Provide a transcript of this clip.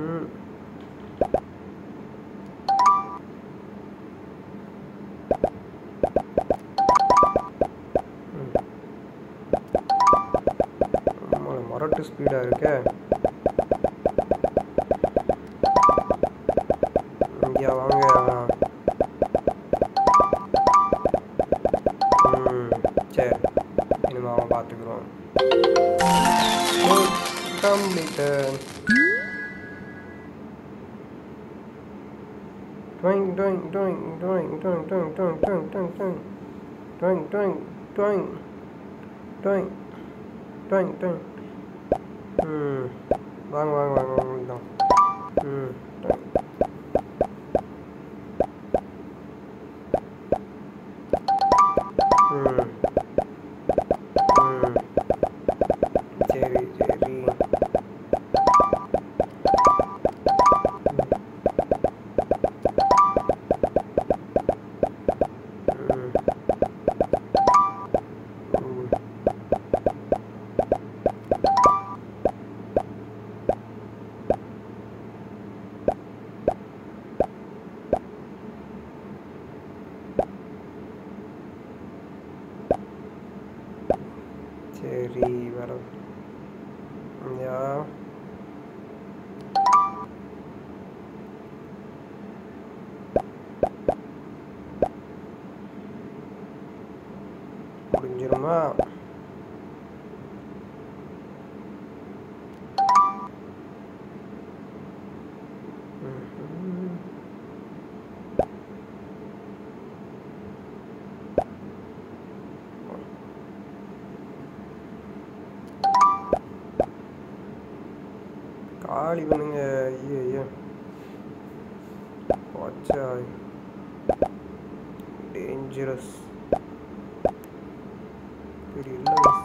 ம் ம். ஆமா, மரட்டு ஸ்பீடாக இருக்கே இங்கே வாங்க ம் சரி இனிமே அவன் பார்த்துக்குறோம் completed Doing, doing, doing, doing, doing, doing, doing, doing, doing, doing, doing, doing, doing, doing, doing, doing. ம் வாங்க வாங்க வாங்க வாங்க தான் ம் doing. ம் ம் சரி சரி ம் ம் சரி வர யா முடிஞ்சிருமா ம்ஹும். காலி பண்ணுங்க ஐயோ ஐயோ வாட்சா டேஞ்சரஸ் பெரிய இல்லை